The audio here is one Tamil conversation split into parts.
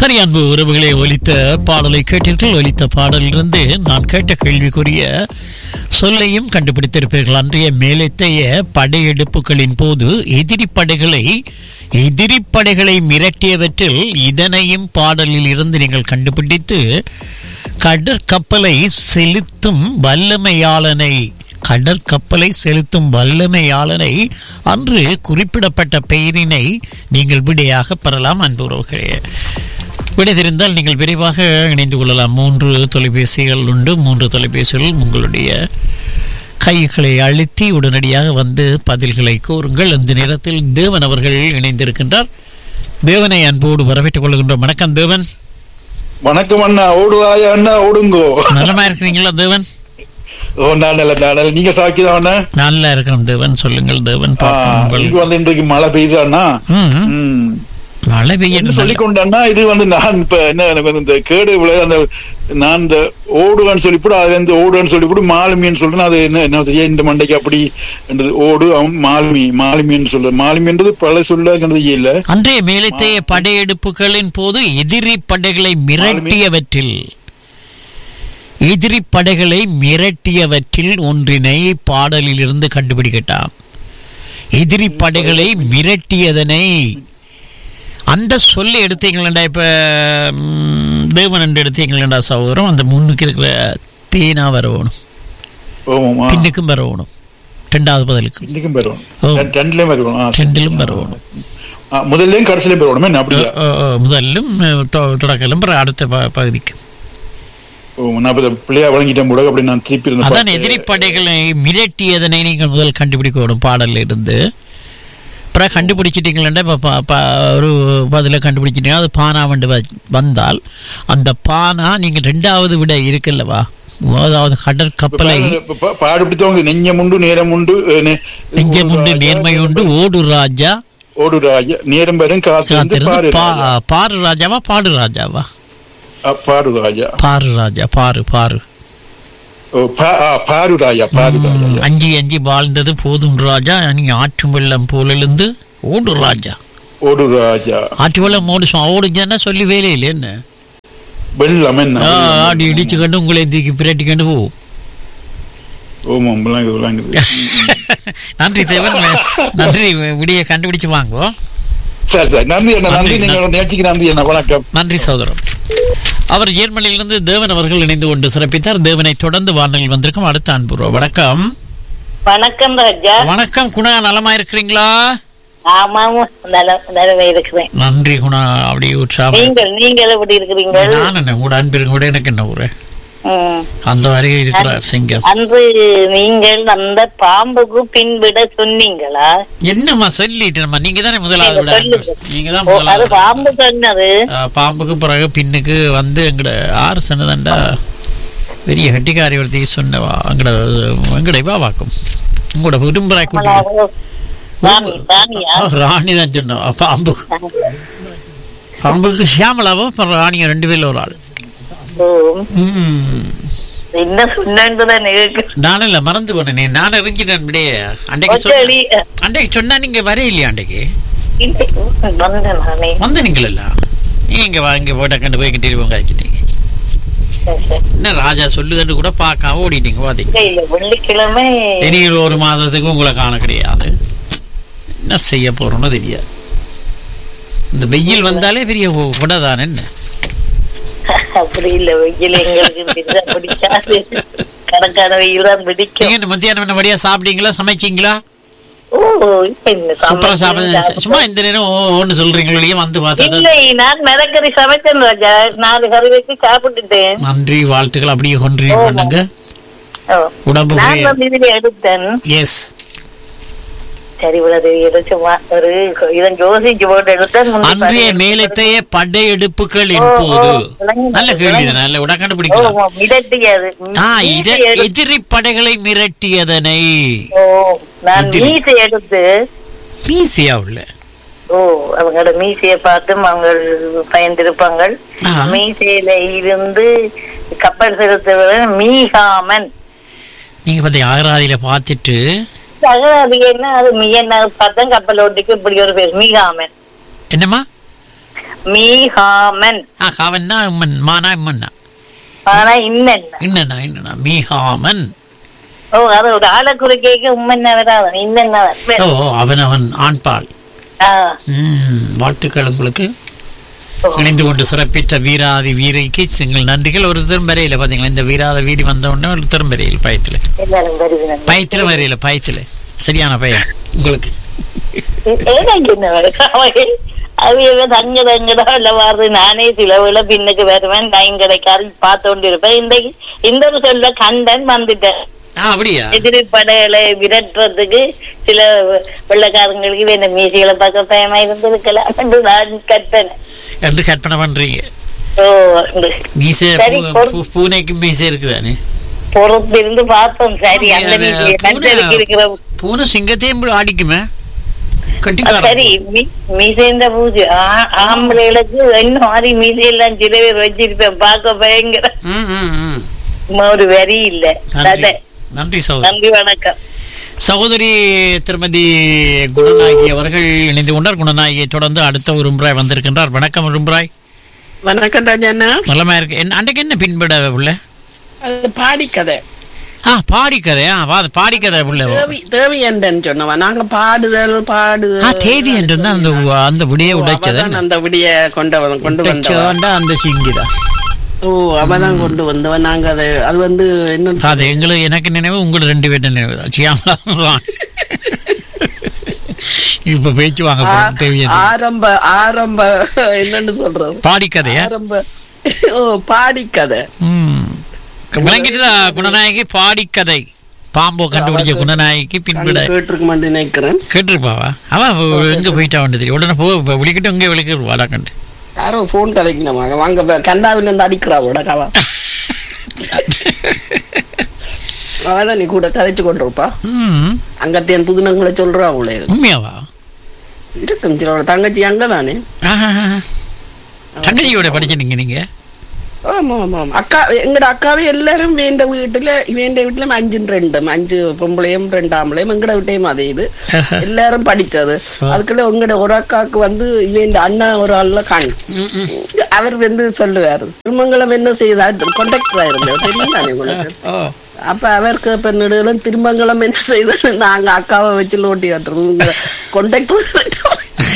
சரி அன்பு உறவுகளை ஒலித்த பாடலை கேட்டீர்கள் ஒலித்த பாடலிலிருந்து நான் கேட்ட கேள்விக்குரிய சொல்லையும் கண்டுபிடித்திருப்பீர்கள் அன்றைய மேலத்தைய படையெடுப்புகளின் போது எதிரி படைகளை எதிரி படைகளை மிரட்டியவற்றில் இதனையும் பாடலில் இருந்து நீங்கள் கண்டுபிடித்து கடற்கப்பலை செலுத்தும் வல்லமையாளனை கடற்கப்பலை செலுத்தும் வல்லமையாளனை அன்று குறிப்பிடப்பட்ட பெயரினை நீங்கள் விடையாக பெறலாம் அன்பு உறவுகளே விடை தெரிந்தால் நீங்கள் விரைவாக இணைந்து கொள்ளலாம் மூன்று தொலைபேசிகள் உண்டு மூன்று தொலைபேசிகள் உங்களுடைய கைகளை அழுத்தி உடனடியாக வந்து பதில்களை கூறுங்கள் இந்த நேரத்தில் தேவன் அவர்கள் இணைந்திருக்கின்றார் தேவனை அன்போடு வரவேற்றுக் கொள்கின்றோம் வணக்கம் தேவன் வணக்கம் அண்ணா ஓடுவாயா அண்ணா ஓடுங்கோ நலமா இருக்கிறீங்களா தேவன் ஓ நாடல நாடல நீங்க சாக்கிதான் அண்ணா நல்லா இருக்கிறோம் தேவன் சொல்லுங்கள் தேவன் ஆ, பார்ப்போம் உங்கள் இங்க வந்து இன்றைக்கு மழை பெய்யுது அண்ணா ம், ம். மழை பெய்ய என்ன சொல்லிக்கொண்டு அண்ணா இது வந்து நான் இப்ப என்ன எனக்கு வந்து இந்த கேடு விளை அந்த நான் இந்த ஓடுவேன்னு சொல்லிவிட்டு அது வந்து ஓடுவேன்னு சொல்லிவிட்டு மாலுமின்னு சொல்றேன் அது என்ன என்ன தெரியும் இந்த மண்டைக்கு அப்படி என்றது ஓடு அவன் மாலுமி மாலுமின்னு சொல்ற மாலுமின்றது பல சொல்ல இல்ல அன்றைய மேலத்தைய படையெடுப்புகளின் போது எதிரி படைகளை மிரட்டியவற்றில் எதிரி படைகளை மிரட்டியவற்றில் ஒன்றினை பாடலில் இருந்து கண்டுபிடிக்கட்டாம் எதிரி படைகளை மிரட்டியதனை அந்த சொல்ல எடுத்தீங்களா இப்ப ம், தேவன் என்று எடுத்தீங்களா சகோதரம் அந்த முன்னுக்கு இருக்கிற தேனா வரணும் ஓமாமா பின்னுக்கும் வரணும் ரெண்டாவது பதிலுக்கு இன்னைக்கும் பெறுவோம் ஓ. ரெண்டுலயும் பெறுவோம் ஆ, சரி. ரெண்டிலும் வரணும் ஆ, முதல்லயும் கடைசிலையும் பெறுவோம் என்ன அப்படியா அஹ் அஹ் முதல்லும் அஹ் தொ- தொடக்கலும் பிறகு அடுத்த ப- பகுதிக்கு ஓ, நான் இப்ப இதை பிள்ளையா வழங்கிட்டேன் கூட அப்படி நான் திருப்பி இருந்த அதான் பாட்டு- எதிரி படைகளை மிரட்டியதனை நீங்கள் முதல் கண்டுபிடிக்கணும் பாடல்ல இருந்து அப்புறம் கண்டுபிடிச்சிட்டீங்களா இப்போ ப- ப- ஒரு பதில கண்டுபிடிச்சிட்டீங்கன்னா அது பானா வண்டு வ- வந்தால் அந்த பானா நீங்க ரெண்டாவது விட இருக்குல்லவா அதாவது கடற்கப்பலை இப்ப பா- பாடு பிடித்தவங்க நெஞ்சம் உண்டு நேரம் உண்டு அஹ், நெ- நெஞ்சமுண்டு ராஜா, நேர்மை உண்டு ஓடு ராஜா ஓடு ராஜா நேரம் பெறும் காசு வந்து காத்திருந்து பாரு பா ராஜா. பாரு ராஜாவா பாடு ராஜாவா அ, பாடு ராஜா பாரு ராஜா பாரு பாரு ஓ, பா- ஆ, பாரு ராஜா பாரு ராஜா ம், அஞ்சி அஞ்சி வாழ்ந்தது போதும் ராஜா நீ ஆற்று வெள்ளம் போலிருந்து ஓடு ராஜா ஓடு ராஜா ஆற்று வெள்ளம் ஓடு சொ- ஓடுச்சுன்னா சொல்லி வேலை இல்லை என்ன வெள்ளம் என்ன ஆ, ஆடி இடிச்சு கண்டு உங்களை தூக்கி பிரட்டி கண்டு போவோம் ஓமாம் விளங்குது விளங்குது நன்றி தேவன் நன்றி விடிய கண்டுபிடிச்சு வாங்கோ சரி சரி நன்றி அண்ணா நன்றி நன்றி, நீங்க நிகழ்ச்சிக்கு நன்றி அண்ணா வணக்கம் நன்றி சகோதரம் அவர் ஜெர்மனியிலிருந்து தேவன் அவர்கள் இணைந்து கொண்டு சிறப்பித்தார் தேவனை தொடர்ந்து வானலில் வந்திருக்கும் அடுத்த அன்புருவா வணக்கம் வணக்கம் ராஜா வணக்கம் குணா நலமா இருக்கிறீங்களா ஆமாம் நலம் நலமே இருக்கிறேன் நன்றி குணா அப்படியே உற்சாகம் நீங்கள் நீங்கள் எப்படி இருக்கிறீங்க நான் என்ன கூட அன்பிருங்க கூட எனக்கு என்ன ஊரு ம். அந்த வரையும் இருக்கிறார் சிங்கம் அன்று நீங்கள் அந்த பாம்புக்கு பின்விட சொன்னீங்களா என்னம்மா சொல்லிட்டேன்மா நீங்க தானே முதலாவது விட சொல்லுங்க. நீங்க தான் ஓ, அது முதலாவது பாம்பு சொன்னது ஆ, பாம்புக்கு பிறகு பின்னுக்கு வந்து எங்கட ஆறு சொன்னதாண்டா பெரிய கட்டிக்காரி ஒருத்தி சொன்னவா எங்கட எங்கட இவா வாக்கும் உங்களோட விரும்புறாய் கூட்டி ராணி ராணியா ராணி தான் சொன்னவா பாம்பு பாம்புக்கு ஷியாமலாவும் அப்புறம் ராணியும் ரெண்டு பேர்ல ஒரு ஆள் ஓ, ம். என்ன சொன்னேன்னுதான் எனக்கு நானும் இல்ல மறந்து போனேனே நான் இறங்கிட்டேன் விடையே அன்றைக்கு சொன்ன ஒத்தடி, அஹ், அன்றைக்கு சொன்னா நீங்க வர இல்லையா அன்றைக்கு இல்லை, வந்தேன் நானே வந்து நீங்களா நீங்க வாங்க போட்ட கண்டு போய் டெலிஃபோன் காய்ச்சிட்டீங்க சரி, சரி. என்ன ராஜா சொல்லுதுன்னு கூட பார்க்காம ஓடிட்டீங்க பாத்தீங்க இல்லை, இல்லை, வெள்ளிக்கிழமை இனி ஒரு மாதத்துக்கு உங்களை காண கிடையாது என்ன செய்ய போறோம்னு தெரியாது இந்த வெயில் வந்தாலே பெரிய கொடை தானே என்ன அப்படி இல்லை வெயில் எங்களுக்கு பெரிதா பிடிக்காது கணக்கான வெயில் தான் பிடிக்கும் நீங்க என்ன மத்தியானம் என்ன வழியா சாப்பிட்டீங்களா சமைச்சீங்களா ஓ இப்ப என்ன சூப்பரா சமைச்சேன், சாப்பிட சும்மா இந்த நேரம் ஓ, ஓன்னு சொல்றீங்களே வந்து பார்த்தா இல்லை நான் மிளகறி சமைச்சேன் ராஜா நாலு கறி வச்சு சாப்பிட்டுட்டேன் நன்றி வாழ்த்துக்கள் அப்படியே கொன்றீங்க பண்ணுங்க ஓ. உடம்பு நான் வந்து இதுல எடுத்தேன் எஸ் சரி இவ்வளவு எடுத்து வா- ஒரு இதன் யோசிச்சு போட்டு எடுத்தேன் முந்தி அன்றைய பாருங்க. மேலத்தைய படையெடுப்புகளின் ஓ, போது ஓ, விளங்குது, நல்ல கேள்வி தான் நல்ல உட ஓ, கண்டுபிடிக்கலாம் ஓ, மிரட்டியது ஆ இத மீசை எடுத்து- எதிரி படைகளை மிரட்டியதனை ஓ நான் எதிரி. மீசை எடுத்து மீசியா உள்ள ஓ அவங்களோட மீசையை பார்த்தும் அவங்க பயந்திருப்பாங்க ஆ. மீசையில இருந்து கப்பல் செலுத்துவது மீகாமன் நீங்க பத்தி அகராதியில பார்த்துட்டு அது என்ன அது மீ என்ன பார்த்தா கப்பல் ஓட்டிக்கு இப்படி ஒரு பேர் மீகாமன் என்னம்மா மீஹாமன் ஆ காவன்னா இம்மன் மானா இம்மன்னா ஆனா இன்னென்ன என்னண்ணா என்னண்ணா மீஹாமன் ஓ அது ஒரு ஆளை குறிக்க உம்மன்ன வராது இன்னென்ன ஓ அவன் அவன் ஆண்பால் ஆ ம், வாழ்த்துக்கள் உங்களுக்கு இணைந்து கொண்டு சிறப்பித்த வீராதி வீரைக்கு எங்கள் நன்றிகள் ஒரு திரும்பரையில் பார்த்தீங்களா இந்த வீராத வீதி வந்த உடனே ஒரு திரும்பரையில் பயத்தில் எல்லாரும் வருகிறேன் பயத்தில் வரையில் பயத்தில் சரியான பையன் உங்களுக்கு எனக்கு என்ன வேலை? அவைய அவையவே தங்க தங்கடா இல்ல வருது நானே சில வேளை பின்னுக்கு வருவேன் டைம் கிடைக்காது பார்த்து கொண்டு இருப்பேன் இந்த இந்த ஒரு சொல்ல கண்டன் வந்துட்டேன் ஆ அப்படியா எதிர்ப்படைகளை விரட்டுறதுக்கு சில வெள்ளக்காரங்களுக்கு வேணும் மீசிகளை பார்க்க பயமா இருந்திருக்கலாம் என்று நான் கற்பனை என்று கற்பனை பண்றீங்க ஓ இந்த மீசை சரி, பூ- பொறு- பூ- பூனைக்கு மீசை இருக்குதானே பொறுத்து இருந்து பார்த்தோம் சரி அந்த அது மீசியை பூனை- நஞ்சலுக்கு இருக்கிற பூனை சிங்கத்தையும் போய் ஆடிக்குமே அது கட்டிக்காரன் சரி மீ- மீசைந்த பூஜை ஆ- ஆம்பளைகளுக்கு என்ன மாதிரி மீசையெல்லாம் சில பேர் வச்சிருப்பேன் பார்க்க பயங்கர ம், ம், ம். ஒரு வரி இல்ல நன்றி அதான். நன்றி சகோதரி நன்றி வணக்கம் சகோதரி திருமதி குணநாயகி அவர்கள் இணைந்து கொண்டார் குணநாயகியை தொடர்ந்து அடுத்த ஒரு முறை வந்திருக்கின்றார் வணக்கம் உரும்புராய் வணக்கம் ராஜாண்ணா நலமா இருக்கு என்ன அன்றைக்கு என்ன பின்பட உள்ள அது பாடி கதை ஆ பாடி கதை ஆ வா பாடி கதை உள்ள தேவி தேவி என்றன்னு சொன்னவா நாங்க பாடுதல் ஆ பாடுதல் தேதி என்று தான் அந்த அந்த விடிய உடைச்சது அவதான் அந்த விடிய கொண்டு வந்த கொண்டு வந்தவா உடைச்சவன்டா அந்த சிங்கிதான் ஓ அவதான் கொண்டு வந்தவன் நாங்க அதை அது வந்து என்ன அது எங்களுக்கு எனக்கு நினைவு உங்களோட ரெண்டு பேர்ட்ட நினைவு தான் சியாமலா ராணி. இப்ப பேச்சு வாங்க போறோம் தேவி என்று. ஆரம்ப ஆரம்ப என்னன்னு சொல்றது பாடி கதையா ஆரம்ப ஓ பாடி கதை ம் விளங்கிட்டுதா குணநாயகி பாடி கதை பாம்போ கண்டுபிடிச்ச குணநாயகிக்கு பின்பட கேட்டிருக்க நினைக்கிறேன் கேட்டிருப்பாவா அவன் எங்க போயிட்டா வந்து தெரியும் உடனே போ இப்ப விളിக்கிட்டு இங்கே விളിக்கிடுவாடா கண்டு யாரோ போன் கதைக்கணுமா வாங்க கண்டாவில இருந்து அடிக்கிறா உடக்காவா அவதான் நீ கூட கதைச்சு கொண்டிருப்பா ம் அங்கத்தியன் புதுனங்களை சொல்றா அவளே உண்மையாவா இருக்கும் சில தங்கச்சி அங்கதானே ஆஹா. தங்கச்சியோட படிச்சிட்டீங்க நீங்க ஆமா ஆமா ஆமா அக்கா எங்கட அக்காவே எல்லாரும் வேண்ட வீட்டுல வேண்ட வீட்டுல அஞ்சு ரெண்டும் அஞ்சு பொம்பளையும் ரெண்டு ஆம்பளையும் எங்கட வீட்டையும் அதே இது எல்லாரும் படிச்சது அதுக்குள்ள உங்கட ஒரு அக்காவுக்கு வந்து வேண்ட அண்ணா ஒரு ஆள்ல காண் ம், ம். அவர் வந்து சொல்லுவாரு திருமங்கலம் என்ன செய்தார் கொண்டக்டரா இருந்தவர் தெரியும் தானே உங்களுக்கு ஓ அப்ப அவருக்கு பெண்ணிடம் திருமங்கலம் என்ன செய்தது நாங்க அக்காவை வச்சு லோட்டி கட்டுறோம் கொண்டக்டர்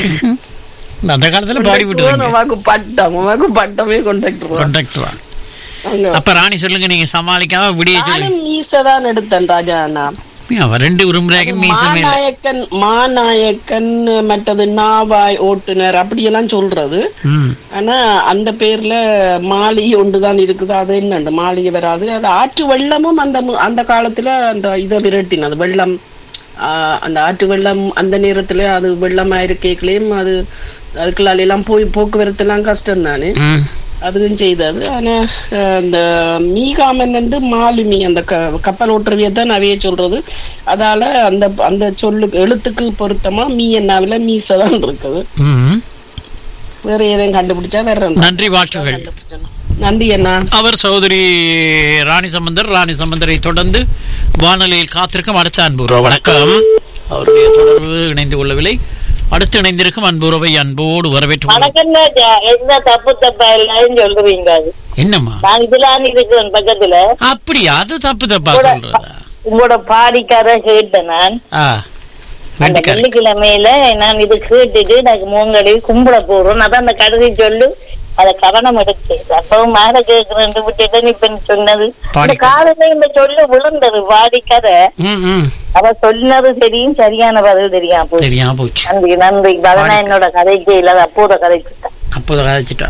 அந்த காலத்துல பாடி விட்டு நமக்கு பட்டம் நமக்கு பட்டமே கொண்டக்டர் கண்டக்டரா அப்ப ராணி சொல்லுங்க நீங்க சமாளிக்காம விடிய சொல்லுங்க நானும் மீசதான் எடுத்தேன் ராஜா அண்ணா அவன் ரெண்டு உருமுறையாக மீச மேல மாநாயக்கன் மாநாயக்கன் மற்றது நாவாய் ஓட்டுனர் அப்படியெல்லாம் சொல்றது ம் ஆனா அந்த பேர்ல மாளிகை ஒன்றுதான் இருக்குது அது என்ன அந்த மாளிகை வராது அது ஆற்று வெள்ளமும் அந்த மு- அந்த காலத்துல அந்த இதை விரட்டினது வெள்ளம் ஆஹ், அந்த ஆற்று வெள்ளம் அந்த நேரத்துல அது வெள்ளமா இருக்கேக்களையும் அது அதுக்குள்ளால எல்லாம் போய் போக்குவரத்து எல்லாம் கஷ்டம் தானே ம் அதுவும் செய்தது ஆனா அஹ், இந்த மீகாமன் வந்து மாலுமி அந்த க- கப்பல் ஓட்டுறவிய தான் நிறைய சொல்றது அதால அந்த அந்த சொல்லுக்கு எழுத்துக்கு பொருத்தமா மீ என்னாவில மீசதான் இருக்குது ம் வேற எதையும் கண்டுபிடிச்சா வேற ரெண்டு நன்றி வாழ்த்துகள் கண்டுபிடிச்சணும். நன்றி அண்ணா அவர் சகோதரி ராணி சம்பந்தர் ராணி சம்பந்தரை தொடர்ந்து வானொலியில் காத்திருக்கும் அடுத்த அன்புறவு வணக்கம் அவருடைய தொடர்பு இணைந்து கொள்ளவில்லை அடுத்து இணைந்திருக்கும் அன்புறவை அன்போடு வரவேற்று வணக்கம் ராஜா எந்த தப்பு தப்பா இல்லைன்னு சொல்றீங்க அது என்னம்மா நான் இதுலான்னு இருக்கிறேன் பக்கத்துல அப்படியா அது தப்பு தப்பா சொல்றதா உங்களோட பாடிக்கார கேட்டேன் நான் ஆ அந்த வெண்டிக்காரி வெள்ளிக்கிழமையில நான் இது கேட்டுட்டு எனக்கு மூங்கடி கும்பிட போறோம் அதான் அந்த கடைசி சொல்லு அத கவனம் எடுத்து அப்பவும் மேல கேக்குறேன் விட்டுட்டு இப்ப நீ சொன்னது இந்த பாடிக்கதை. காலையில இந்த சொல்லு விழுந்தது பாடிக்கதை ம் ம் அவ சொன்னது தெரியும் சரியான பதில் தெரியாம போச்சு தெரியாம போச்சு நன்றி நன்றி பதனா என்னோட கதைக்கு இல்லாத அப்போத கதைக்கு அப்போது கதைச்சிட்டா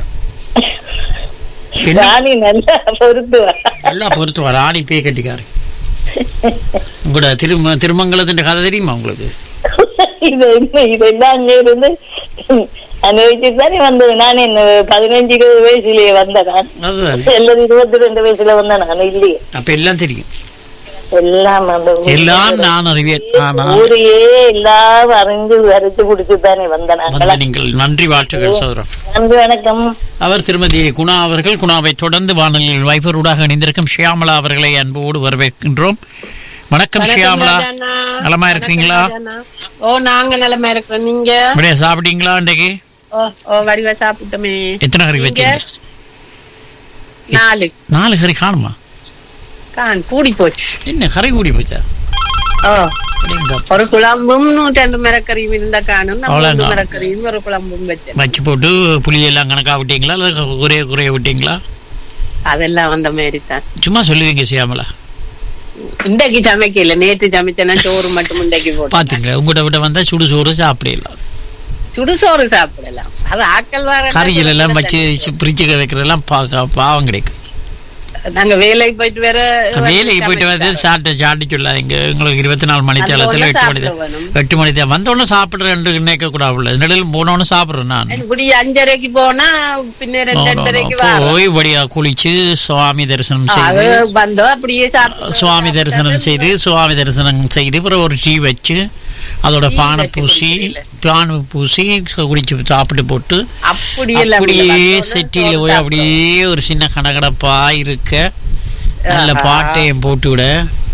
என்ன? ராணி நல்லா பொருத்துவா நல்லா பொறுத்து வர ஆணி பேய் கட்டிக்காரு உங்களோட திரும திருமங்கலத்தின் கதை தெரியுமா உங்களுக்கு இது என்ன இதெல்லாம் அங்க இருந்து அனுபவிச்சுட்டு தானே வந்தது நான் என்ன பதினஞ்சு இருபது வயசுலயே வந்தேன் நான் அதுதான் எல்லாரும் இருபத்தி ரெண்டு வயசுல வந்தேன் நான் இல்லையே அப்ப எல்லாம் தெரியும் எல்லாம் அந்த எல்லாம் நான் அறிவேன் ஆனால் ஊரையே எல்லாம் அறிஞ்சு வரைச்சு புடிச்சு தானே வந்தேன் வந்த நாங்களா நீங்கள் நன்றி வாழ்த்துகள் சோதரம் நன்றி வணக்கம் அவர் திருமதி குணா அவர்கள் குணாவை தொடர்ந்து வானொலியில் வைபரூடாக இணைந்திருக்கும் ஷியாமலா அவர்களை அன்போடு வரவேற்கின்றோம் வணக்கம் ஷியாமலா நலமா இருக்கீங்களா ஓ நாங்க நிலைமை இருக்கிறோம் நீங்க அப்படியே சாப்பிட்டீங்களா இன்றைக்கு ஓ ஓ ஓ வடிவா சாப்பிட்டோமே எத்தனை கறி நீங்க? வச்சீங்க நாலு நாலு கறி காணுமா கான் கூடி போச்சு என்ன கறி கூடி போச்சா ஓ அடேங்கப்பா. ஒரு குழம்பும் ரெண்டு மிரக்கறியும் இருந்தா காணும் நான் அவ்வளவுதான். மூணு மிரக்கறியும் ஒரு குழம்பும் வச்சேன் வச்சு போட்டு புளியெல்லாம் கணக்கா விட்டீங்களா இல்லை குறைய குறைய விட்டீங்களா அதெல்லாம் வந்த மாதிரி தான் சும்மா சொல்லுவீங்க சியாமலா இன்றைக்கு சமைக்கல நேத்து சமைச்சேன்னா சோறு மட்டும் இன்றைக்கு போட்டு பாத்தீங்களா உங்கள்கிட்ட விட்ட வந்தா சுடு சோறு சாப்பிடலாம் சுடுசோறு சாப்பிடலாம் அது ஆக்கள் வர கறிகள் எல்லாம் வச்சு பிரிச்சுக்க வைக்கிறதெல்லாம் பா- பாவம் கிடைக்கும் நாங்க வேலைக்கு போயிட்டு வேற வேலைக்கு போயிட்டு வந்து சாப்பிட்டு சாப்பிட்டு சொல்லாதீங்க உங்களுக்கு இருபத்தி நாலு மணி காலத்தில் வந்தோடனே எட்டு மணி சாப்பிட வேணும். எட்டு மணி தான் வந்தோடனே சாப்பிட்ற ரெண்டு நினைக்க கூடாது நடுவில் போனோன்னு சாப்பிட்றேன் நான் இப்படி அஞ்சரைக்கு போனா பின்ன ரெண்டு ரெண்டரைக்கு வர போய் படியா குளிச்சு சுவாமி தரிசனம் அது செய்து வந்தோம் அப்படியே சாப்பிட்டு சுவாமி தரிசனம் செய்து சுவாமி தரிசனம் செய்து அப்புறம் ஒரு டீ வச்சு அதோட பானை வச்சு பூசி குடிக்கல. பானை பூசி குடிச்சு சாப்பிட்டு போட்டு அப்படி எல்லாம் அப்படியே இல்ல. வந்தோடனே செட்டியில சோறு போய் சாப்பிடுவோம். அப்படியே ஒரு சின்ன கடகடப்பா இருக்க நல்ல ஆஹா. பாட்டையும் போட்டு விட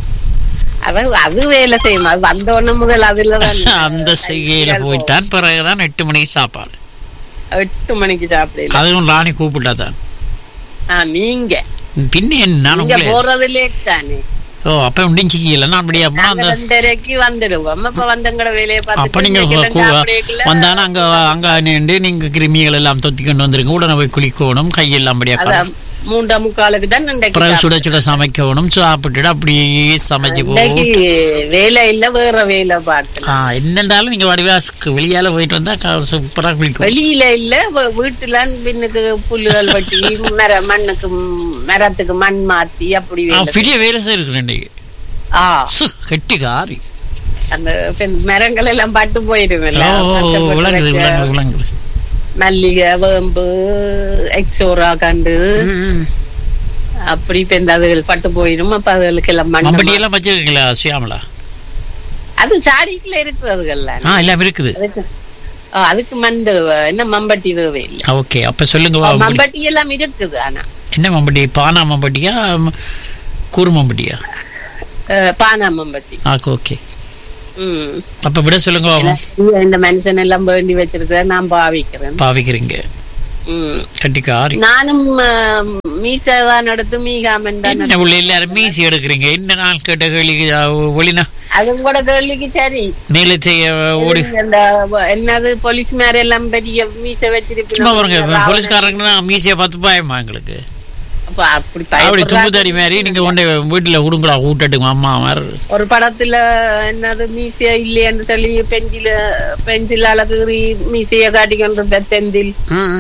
அது அது வேலை செய்யும் அது வந்த உடனே முதல் அதுல தான் அந்த செய்கையில போய்த்தான் பிறகுதான் எட்டு மணிக்கு சாப்பாடு எட்டு மணிக்கு சாப்பிடல அதுவும் ராணி கூப்பிட்டா தான் ஆ, நீங்க பின்ன என்ன நான் நீங்க உங்களே போறது லேட் தானே ஓ அப்ப முடிஞ்சிக்கல நான் அப்படியே அப்ப நாங்க அந்த ரெண்டரைக்கு வந்துடுவோம் அப்ப வந்தங்கட வேலையை அப்ப பார்த்துட்டு நீங்க இன்னைக்கு எல்லாம் கூ- சாப்பிடக்கல. வந்தானா அங்க அங்க நின்று நீங்க கிருமிகள் எல்லாம் தொத்தி கொண்டு வந்துருங்க உடனே போய் குளிக்கணும் கையெல்லாம் அப்படியே அதான் மூன்றா முக்காலுக்கு தான் இன்றைக்கு பிறகு சுட சாப்பிட்டோம். சுட சமைக்கணும் சாப்பிட்டுட்டு அப்படியே சமைச்சு போ இன்னைக்கு வேலை இல்ல வேற வேலை பார்த்தேன் ஆ, என்னண்டாலும் நீங்க வடிவாசுக்கு வெளியால போயிட்டு வந்தா க- சூப்பரா குளிக்கும் வெளியில இல்ல வ- வீட்டுல பின்னுக்கு புல்லுகள் வெட்டி மர மண்ணுக்கு ம், மரத்துக்கு மண் மாத்தி அப்படி ஆ, வேலை பெரிய வேலை செய்யிருக்கு இன்னைக்கு ஆ சு, கெட்டி காரி அந்த பெண் மரங்கள் எல்லாம் பட்டு போயிடுவேன் ஓ விளங்குது விளங்குது விளங்குது மல்லிகை வேம்பு எக்ஸோரா கண்டு ம். அப்படி இப்ப இந்த அதுகள் பட்டு போயிடும் அப்ப அதுகளுக்கு எல்லாம் மண் மம்பட்டி எல்லாம் வச்சிருக்கீங்களா சியாமலா அது சாடிக்குள்ள இருக்கிறதுகள்ல ஆ எல்லாம் இருக்குது அதுக்கு ஆ, அதுக்கு மண்டு என்ன மம்பட்டி தேவை இல்லை ஓகே அப்ப சொல்லுங்க வா, மம்பட்டி. மம்பட்டி எல்லாம் இருக்குது ஆனா என்ன மம்பட்டி பானா மம்பட்டியா ம், கூறு மம்பட்டியா அஹ், பானா மம்பட்டி ஆ ஓகே ம் அப்ப விட சொல்லுங்க வா, இந்த மனுஷன் எல்லாம் வேண்டி வச்சிருக்கிறேன் நான் பாவிக்கிறேன் பாவிக்கிறீங்க ம். கட்டி காரி நானும் அஹ், மீசை தான் எடுத்து மீகாமன் தான் என்ன உள்ள எல்லாரும் மீசி எடுக்கிறீங்க என்ன நாள் கேட்ட கேள்விக்கு ஒளினா அதுவும் கூட கேள்விக்கு சரி மேலே செய்ய ஓடி அந்த என்னது போலீஸ் மேர எல்லாம் பெரிய மீசை சும்மா பாருங்க வச்சிருப்பீங்க போலீஸ்காரங்கன்னா மீசியை பார்த்து பயமா எங்களுக்கு அப்ப அப்படி அப்படி பயப்படுறாங்க. தும்புதாடி மாதிரி நீங்க கொண்டு வீட்டுல விடுங்களா ஊட்டட்டுங்க அம்மா மாதிரி ஒரு படத்துல என்னது மீசையா இல்லையான்னு சொல்லி பெஞ்சில பெஞ்சில அழகு மீசைய காட்டிக்கொண்டு செந்தில்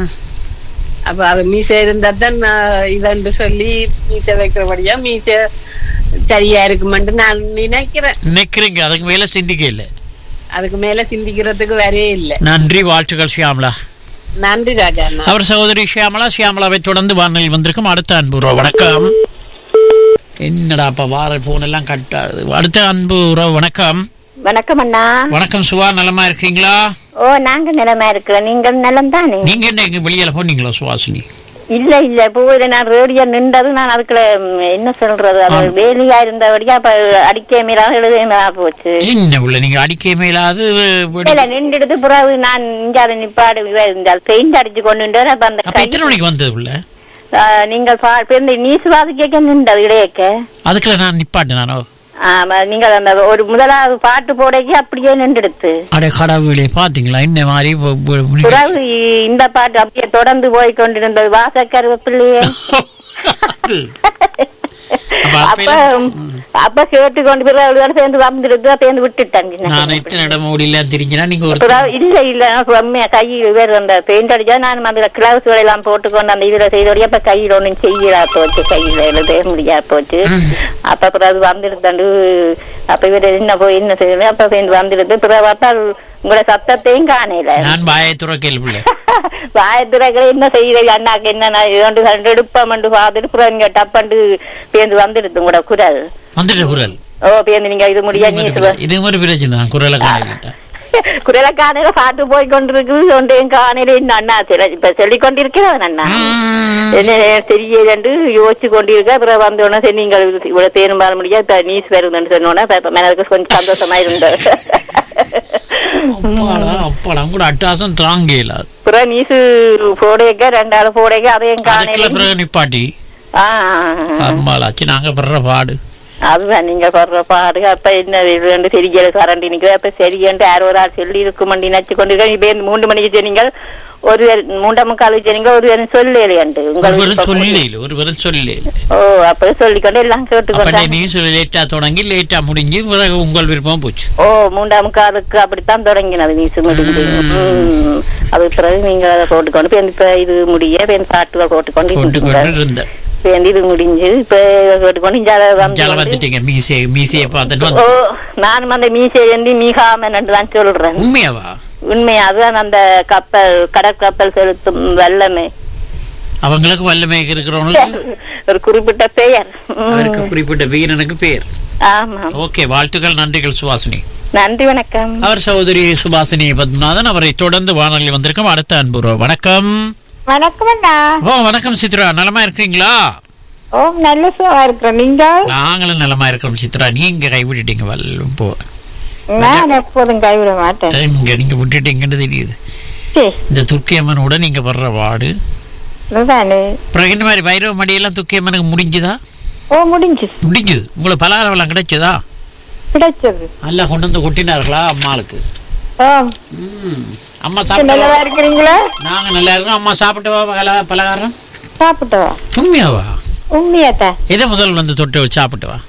அப்ப அது மீசை இருந்தா தான் நான் இதன்று சொல்லி மீசை வைக்கிறபடியா மீசை சரியா இருக்குமென்று நான் நினைக்கிறேன் நிக்கிறீங்க அதுக்கு மேல சிந்திக்க இல்ல அதுக்கு மேல சிந்திக்கிறதுக்கு வரே இல்லை நன்றி வாழ்த்துக்கள் ஷியாமலா நன்றி ராஜா அண்ணா அவர் சகோதரி ஷியாமலா ஷியாமலாவை தொடர்ந்து வானொலியில் வந்திருக்கும் அடுத்த அன்பு உறவு வணக்கம் என்னடா அப்ப வார போன் எல்லாம் கட் ஆகுது அடுத்த அன்பு உறவு வணக்கம் வணக்கம் அண்ணா வணக்கம் சுவா நலமா இருக்கீங்களா ஓ நாங்க நிலமா இருக்கிறோம் நீங்கள் நலம் தானே நீங்க என்ன எங்க வெளியில போனீங்களா சுவாசினி இல்ல இல்ல போயில நான் ரேடியோ நின்றது நான் அதுக்குள்ள ம், என்ன சொல்றது அது வேலையா இருந்தபடியா அப்ப அடிக்க மேலாக எழுத போச்சு என்ன உள்ள நீங்க அடிக்க மேலாது இல்ல நின்றுட்டு பிறகு நான் இஞ்சால நிப்பாடு இருந்தால் பெயிண்ட் அடிச்சு கொண்டு வந்தேன். அப்ப அந்த அப்ப கை எத்தனை மணிக்கு வந்தது உள்ள ஆ, நீங்கள் பா- பிறந்த நீசு வாசிக்க நின்றது இடையக்க அதுக்குள்ள நான் நிப்பாட்டேன் நானோ ஆமா நீங்கள் அந்த ஒரு முதலாவது பாட்டு போடைக்கு அப்படியே நின்றுடுத்து அடே கடவுளே பாத்தீங்களா இந்த மாதிரி வ- வ- வ- பிறகு இந்த பாட்டு அப்படியே தொடர்ந்து போய் கொண்டிருந்தது வாசக்கருவப்பிள்ளையே அது. அப்ப அப்ப அப்பையில- அப்ப கேட்டு கொண்டு பிறகு அவளோட சேர்ந்து வந்துடுது சேர்ந்து விட்டுட்டேன் நான் எத்தனை இடம் ஓடிலாம் தெரிஞ்சுனா நீங்க ஒரு பிறகு இல்ல இல்ல எனக்கு உண்மையா கை வேறு அந்த பெயிண்ட் அடிச்சா நான் அந்த கிளவுஸ் எல்லாம் போட்டுக்கொண்டு அந்த இதுல செய்தோடய அப்ப கையில ஒண்ணும் செய்யலா போச்சு கையில எழுத முடியா போச்சு அப்ப பிறகு வந்துடுத்தாண்டு அப்ப இவரு என்ன போய் என்ன செய்யல அப்ப சேர்ந்து வந்துடுது பிறகு பார்த்தா உங்களோட சத்தத்தையும் காணல நான் பாயை துறக்கல் பிள்ளை வாயத்துறைகளை என்ன செய்யறது அண்ணாக்கு என்ன இதோண்டு கண்டு எடுப்பமண்டு பார்த்துட்டு பிறகு இங்க டப்பண்டு பேந்து வந்துடுது உங்களோட குரல் வந்துட்ட குரல் ஓ பேந்து நீங்க இது முடியா நீ இது மாதிரி பிரச்சனை நான் குரலை காணிக்கிட்டேன் குரல காணையில பாட்டு போய் கொண்டிருக்குது சொண்டையும் காணையில இன்னும் அண்ணா சில இப்ப சொல்லிக் கொண்டிருக்கிறவன் அண்ணா ம். என்ன தெரியலன்னு யோசிச்சு கொண்டிருக்க அப்புறம் வந்த உடனே சரி நீங்கள் இவ்வளவு தேரும் பார முடியாது இப்ப நியூஸ் வருதுன்னு சொன்னோன்னே இப்ப எனக்கு கொஞ்சம் சந்தோஷமா இருந்தது அப்பாடா அப்பாடா கூட அட்டாசம் தாங்கல அப்புறம் நியூஸ் போடையக்க ரெண்டாள் போடையக்க அதையும் அதுக்குள்ள காணையில பிறகு நிப்பாட்டி ஆ அம்மாளாச்சு நாங்க படுற பாடு அதுதான் நீங்க படுற பாடு அப்ப என்ன இது தெரியல கரண்ட் நிக்குது அப்ப சரியன்ட்டு யாரோ ஒரு ஆள் சொல்லி இருக்குமண்டி நச்சு கொண்டிருக்கேன் இப்ப இந்த மூன்று மணிக்கு சொன்னீங்க ஒரு மூன்றா முக்கால் சொன்னீங்க ஒரு சொல்லலையன்ட்டு ஒருவரும் சொல்லல ஒருவரும் சொல்லல ஓ அப்ப சொல்லிக்கொண்டு எல்லாம் அப்ப கேட்டுக்கொண்டேன் நீ சொல்லி லேட்டா தொடங்கி லேட்டா முடிஞ்சு பிறகு உங்கள் விருப்பம் போச்சு ஓ மூன்றாம் காலுக்கு அப்படித்தான் தொடங்கினது நீ முடிஞ்சு ம். அதுக்கு பிறகு நீங்க அதை போட்டுக்கொண்டு இப்ப இப்ப இது முடிய இப்ப இந்த பாட்டுவை போட்டுக்கொண்டு கொண்டு இருக்கீங்க. கொண்டு இருந்த இப்ப இந்த இது முடிஞ்சு இப்ப இதை போட்டுக்கொண்டு இங்க அதை வந்து ஜல வந்து- வந்துட்டீங்க மீசை மீசையை பார்த்துட்டு ஓ வந்து நானும் அந்த மீசை வந்து மீகாமன் தான் சொல்றேன் உண்மையாவா உண்மையா அதுதான் அந்த கப்பல் கடற்கப்பல் செலுத்தும் வல்லமை அவங்களுக்கு வல்லமை இருக்கிறவங்களுக்கு ஒரு குறிப்பிட்ட பெயர் ம். அவருக்கு குறிப்பிட்ட வீரனுக்கு பேர் ஆமா ஓகே வாழ்த்துக்கள் நன்றிகள் சுவாசினி நன்றி வணக்கம் அவர் சகோதரி சுபாசினி பத்மநாதன் அவரை தொடர்ந்து வானொலி வந்திருக்கும் அடுத்த அன்புறவு வணக்கம் வணக்கம் அண்ணா ஓ வணக்கம் சித்ரா நலமா இருக்கிறீங்களா ஓ நல்ல சுகமா இருக்கிறோம் நீங்க நாங்களும் நலமா இருக்கிறோம் சித்ரா நீங்க கைவிட்டுட்டீங்க வல்லும் போ நான் எப்போதும் கைவிட மாட்டேன் இங்க நீங்க விட்டுட்டீங்கன்னு தெரியுது சரி, இந்த துர்க்கியம்மனோட நீங்க படுற பாடு அதுதானே அப்புறம் இந்த மாதிரி வைரவ மடியெல்லாம் துர்க்கியம்மனுக்கு முடிஞ்சுதா ஓ முடிஞ்சு முடிஞ்சுது உங்களுக்கு பலகாரம் கிடைச்சதா கிடைச்சது நல்லா கொண்டு வந்து கொட்டினார்களா அம்மாளுக்கு ஓ ம். அம்மா நல்லதா சாப்பிட்டு இருக்கிறீங்களா நாங்க நல்லா இருக்கோம் அம்மா சாப்பிட்டு வா பல- பலகாரம் சாப்பிட்டு வா உண்மையாவா உண்மையாத்தா எதை முதல் வந்து தொட்டு வச்சு சாப்பிட்டு வா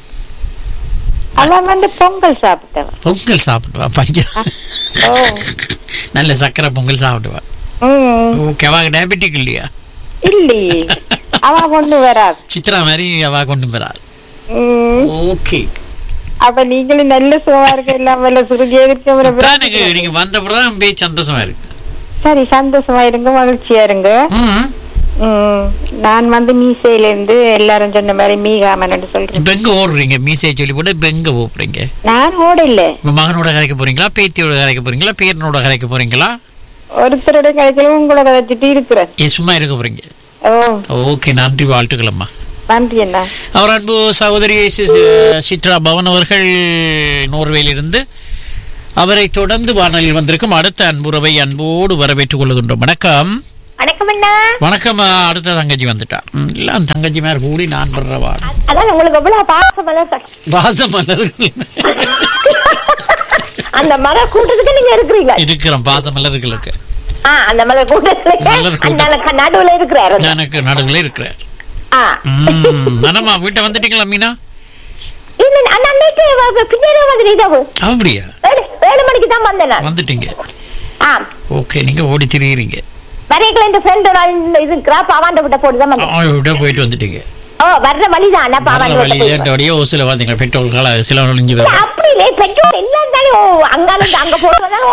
அவன் வந்து பொங்கல் சாப்பிட்டவ பொங்கல் சாப்பிட்டு வா பஞ்சம் ஓ நல்ல சக்கரை பொங்கல் சாப்பிட்டு வா ம் ஓகே அவாக்கு டயபெட்டிக் இல்லையா இல்லையே அவ கொண்டு வராது சித்ரா மாதிரி அவா கொண்டு வராது ம், ஓகே அப்ப நீங்களும் நல்ல சுகமா இருக்க எல்லாம் வல்ல சுருகி எதிர்க்க எனக்கு நீங்க வந்தப்பறம் பேய் சந்தோஷமா இருக்கு சரி சந்தோஷமா இருங்க மகிழ்ச்சியா இருங்க ம். ம், நான் வந்து மீசையில இருந்து எல்லாரும் சொன்ன மாதிரி மீகாமன் சொல்றேன் இப்ப எங்க ஓடுறீங்க மீசையை சொல்லி போட்டு இப்ப எங்க போறீங்க நான் ஓட இல்ல உங்க மகனோட கரைக்க போறீங்களா பேத்தியோட கரைக்க போறீங்களா பேரனோட கரைக்க போறீங்களா ஒருத்தரோட கிடைக்கல உங்களோட வச்சுட்டு இருக்கிறேன் ஏ சும்மா இருக்க போறீங்க ஓ ஓகே நன்றி வாழ்த்துக்களம்மா நன்றி என்ன அவர் அன்பு சகோதரி சி- சித்ரா பவன் அவர்கள் நோர்வேலிருந்து அவரை தொடர்ந்து வானொலியில் வந்திருக்கும் அடுத்த அன்புறவை அன்போடு வரவேற்றுக் கொள்கின்றோம் வணக்கம் வணக்கம் அண்ணா வணக்கம் ஆ, அடுத்த தங்கச்சி வந்துட்டா ம், இல்ல அந்த தங்கச்சி மேல கூடி நான் படுற வாடு அதான் உங்களுக்கு எவ்வளவு பாசம் வாசம் மலர்கள் அந்த மர கூட்டத்துக்கு நீங்க இருக்கிறீங்க இருக்கிறோம் பாச மலர்களுக்கு ஆ அந்த மர கூட்டத்துக்கு மலர் கூட்டம். அந்த நடுவுல இருக்கிறாரு எனக்கு நடுவில் இருக்கிறார் ஆ ம், மனமா வீட்டை வந்துட்டீங்களா மீனா இல்ல அந்த அன்னைக்கு வ- பின்னாடி வந்து இதவு அப்படியா ஏழு ஏழு மணிக்கு தான் வந்தேன் நான் வந்துட்டீங்க ஆ ஓகே நீங்க ஓடி திரியுறீங்க வரைக்கல இந்த ஃப்ரெண்ட் இது கிராப் அவாண்ட விட்ட போட்டு தான் வந்தேன் விட போயிட்டு வந்துட்டீங்க ஓ வர்ற வழிதான் நான் வர்ற அவாண்ட வழி விட்ட ஏண்டபடியே ஓசில பாத்தீங்க பெட்ரோல் கால சில ஒளிஞ்சு இல்ல, வரும் அப்படி இல்லை பெட்ரோல் எல்லாம் தானே ஓ அங்கால இருந்து அங்க போடுவதான்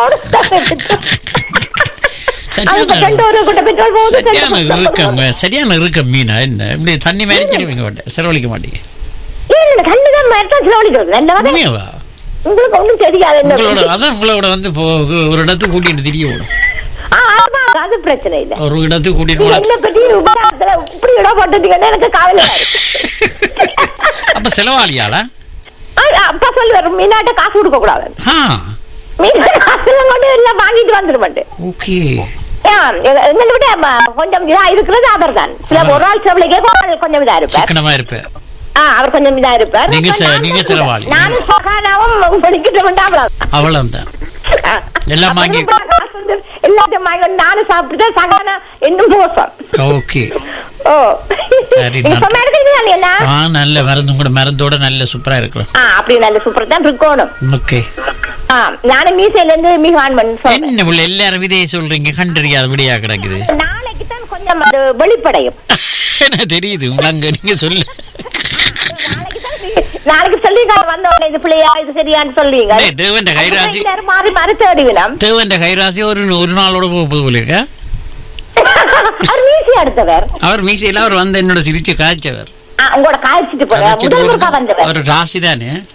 அங்க ரெண்டு ஒரு கூட்ட பெட்ரோல் போகுது சரியான இறுக்கம் சரியான இறுக்கம் மீனா என்ன இப்படி தண்ணி மேரிச்சிருவீங்க மாட்டேன் செலவழிக்க மாட்டீங்க இல்ல கண்ணுதான் மட்டும் செலவழிக்கிறது என்ன வந்து உண்மையாவா உங்களுக்கு ஒண்ணும் தெரியாது என்ன உங்களோட அதான் உங்களோட வந்து இப்போ ஒரு இடத்துக்கு கூட்டிட்டு திரிய விடும் ஆ, ஆமா, அது பிரச்சனை இல்ல ஒரு இடத்துக்கு கூட்டிட்டு நீங்க போனா என்ன பத்தி உபகாரத்துல இப்படி இடம் போட்டதுங்கன்னா எனக்கு கவலை இருக்கு அப்ப செலவாளியாளா ஆ, அப்பா சொல்லுவாரு மீனாட்ட காசு கொடுக்க கூடாது ஆ மீனா காசு மட்டும் எல்லாம் வாங்கிட்டு வந்துட மாட்டேன் ஓகே எங்களை விட ம- கொஞ்சம் இதா இருக்கிறது அவர் தான் சில ஒரு ஆள் செவலைக்கே கொஞ்சம் இதா இருப்பார் சிக்கனமா இருப்பேன் ஆ, அவர் கொஞ்சம் இதா இருப்பார் நீங்க செ- நான் நீங்க தான் செலவாளி. நானும் சகானாவும் படிக்கிட்ட வேண்டாம் அவ்வளவுதான் எல்லாம் வாங்கி- எல்லாத்தையும் வாங்கி வந்து நானும் சாப்பிட்டு சகானா இன்னும் மோசம் ஓகே ஓ சரி, நீ நான்- சொன்ன இடத்துக்கு தானே என்ன ஆ நல்ல மருந்து கூட மருந்தோட நல்ல சூப்பரா இருக்கிறோம் ஆ அப்படி நல்ல சூப்பர் தான் இருக்கணும் ஓகே ஆ நானும் மீசையில இருந்து மிக ஆன் பண்ணி சொல்றேன் என்ன உள்ள எல்லாரும் விதையை சொல்றீங்க கண்டறியாத விடையா கிடக்குது நாளைக்கு தான் கொஞ்சம் அது வெளிப்படையும் என்ன தெரியுது உங்க நீங்க சொல்லு நாளைக்கு தான் நீ- நாளைக்கு சொல்லி வந்த உடனே இது பிள்ளையா இது சரியான்னு சொல்லுவீங்க டேய், தேவன்ட கைராசி எல்லாரும் மாறி மாறி தேடிவிடும் தேவன்ட கைராசி ஒரு ஒரு நாளோட போக போகுது போல இருக்க அவர் மீசி அடுத்தவர் அவர் மீசையில அவர் வந்து என்னோட சிரிச்சு காய்ச்சவர் ஆ, உங்களோட காய்ச்சிட்டு போற காய்ச்சிட்டு முதல் போறது முருகா வந்தவர் ஒரு ராசி தானே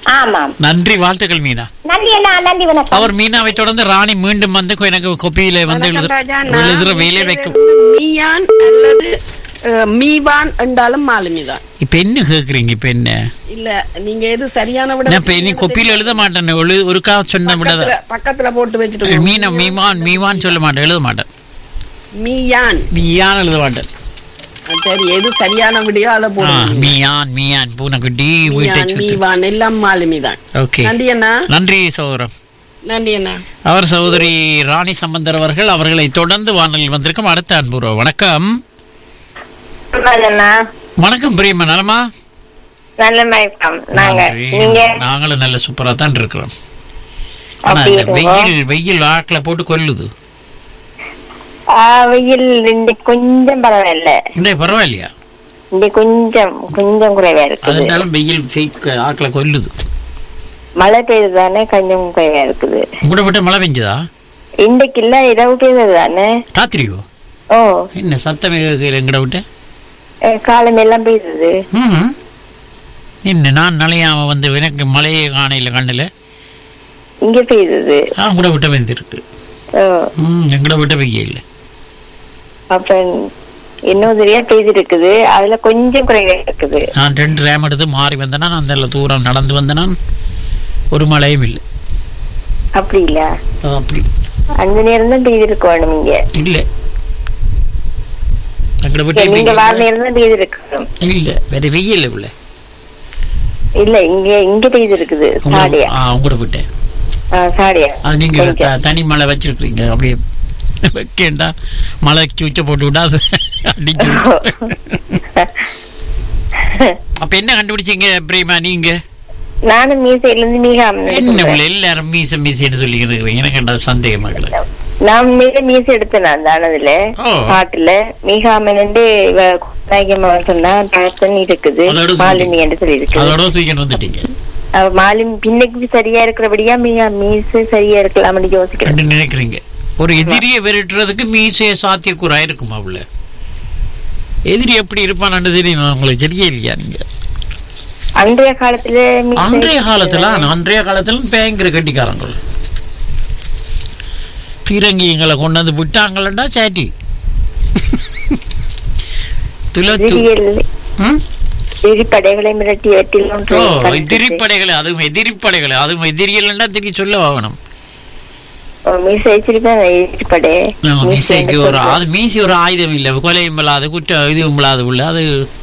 ஆமாம் நன்றி வாழ்த்துக்கள் மீனா நன்றி அண்ணா நன்றி வணக்கம் அவர் மீனாவை தொடர்ந்து ராணி மீண்டும் வந்து எனக்கு கொப்பியில வந்து வணக்கம் எழுதுற- ராஜா, நான் எழுதுற வேலை வைக்கும் வந்து மீயான் அல்லது அஹ், மீவான் என்றாலும் மாலுமிதான் இப்ப என்ன கேக்குறீங்க இப்ப என்ன இல்ல நீங்க எது சரியான விட நான் இப்ப இனி கொப்பியில எழுத மாட்டேன் எழு- ஒருக்கா சொன்ன விட பக்கத்துல பக்கத்துல போட்டு வச்சுட்டு மீனா மீமான் மீமான் சொல்ல மாட்டேன் எழுத மாட்டேன் மீயான் மீயான் எழுத மாட்டேன் அஹ், சரி எது சரியான விடையோ அதை ஆ, போடுங்க மீயான் மீயான் பூனைக்குட்டி வீட்டை மீயான் சுத்து மீவான் எல்லாம் மாலுமிதான் ஓகே நன்றி அண்ணா நன்றி சகோதரம் நன்றி அண்ணா அவர் சகோதரி ராணி சம்பந்தர் அவர்கள் அவர்களை தொடர்ந்து வானலில் வந்திருக்கும் அடுத்த அன்புறவு வணக்கம் அண்ணா வணக்கம் பிரியமா நலமா நல்ல மயக்கம் நாங்க நன்றி. நீங்க நாங்களும் நல்ல சூப்பரா தான் இருக்கிறோம் ஆனா அப்படி இந்த இருக்கோம். வெயில் வெயில் ஆட்களை போட்டு கொல்லுது ஆ, வெயில் இந்த கொஞ்சம் பரவாயில்ல இந்த பரவாயில்லையா இந்த கொஞ்சம் கொஞ்சம் குறைவா இருக்குது அதனால வெயில் ஜெயிக்க ஆட்களை கொல்லுது மழை பெய்யுது தானே கொஞ்சம் குறைவா இருக்குது உங்களோட விட்ட மழை பெஞ்சதா இன்றைக்கு இல்ல இரவு பெய்தது தானே ராத்திரியோ ஓ என்ன சத்தமே கேட்கல எங்கட விட்ட அஹ், காலம் எல்லாம் பெய்தது ம் என்ன நான் நலையாம வந்து எனக்கு மழையே காணையில கண்ணில் இங்க பெய்தது ஆ கூட விட்ட வெந்திருக்கு ஓ ம் எங்கட விட்ட பெய்ய இல்லை அப்ப இன்னும் சரியா பெய்திருக்குது அதுல கொஞ்சம் குறைவா இருக்குது நான் ரெண்டு ரேம் எடுத்து மாறி வந்தேனா அந்த தூரம் நடந்து வந்தேனா ஒரு மழையும் இல்லை அப்படி இல்ல ஆ, அப்படி அந்த நேரம் தான் பெய்திருக்க வேணும் இங்க இல்லை எங்கட சரி, விட்ட நீங்க வார பெய்ய நேரம் தான் பெய்திருக்கணும் இல்லை வேற வெயில் உள்ள இல்ல இங்க இங்க பெய்திருக்குது சாடியா ஆ உங்களோட விட்டேன் ஆ, சாடியா அது நீங்க கொஞ்சம். த- தனி மழை வச்சிருக்கிறீங்க அப்படியே வைக்கேண்டா மழை சூச்ச போட்டு விட்டா அது அடிச்சு விட்டு. அப்ப என்ன கண்டுபிடிச்சீங்க பிரேமா நீங்க நானும் மீசையில இருந்து மீக என்ன உள்ள எல்லாரும் மீச மீசன்னு சொல்லிக்கிறது இருக்கிறீங்க எனக்கு என்ன சந்தேகமா இல்லை நான் மீக மீசை எடுத்தேன் நான் தானதுல ஓ. பாட்டுல மீகாமன் நாயகமா சொன்னா பழத்தன் இருக்குது அதோட சொல்லி. மாலினி என்று சொல்லி இருக்குது அதோட தூக்கிட்டு வந்துட்டீங்க அவ மாலினி பின்னைக்கு சரியா இருக்கிறபடியா மீகா மீசை சரியா இருக்கலாம்னு யோசிக்கிறேன் ரெண்டு நினைக்கிறீங்க ஒரு எதிரியை விரட்டுறதுக்கு மீசைய சாத்தியக்கூறா இருக்குமா உள்ள எதிரி எப்படி இருப்பான்னு தெரியும் உங்களுக்கு தெரிய இல்லையா நீங்க அன்றைய காலத்துல மீசை அன்றைய காலத்துல அன்றைய காலத்துல பயங்கர கட்டிக்காரங்கள் பீரங்கிங்களை கொண்டு வந்து விட்டாங்களா சாட்டி துலத்து எதிரியல் ம்? எதிரிப்படைகளை மிரட்டி ஏற்றில் ஒன்று ஓ கண்டது. எதிரிப்படைகளை அதுவும் எதிரிப்படைகளை அதுவும் எதிரியல்னா திருப்பி சொல்ல வாங்கணும் ஓ, மீசை வச்சிருப்பேன் எதிரிப்படை நம்ம மீசை மீசைக்கு என்று ஒரு சொல்றேன். அது மீசி ஒரு ஆயுதம் இல்லை கொலையும் இல்லாத குற்றம் இதுவும் இல்லாத உள்ள அது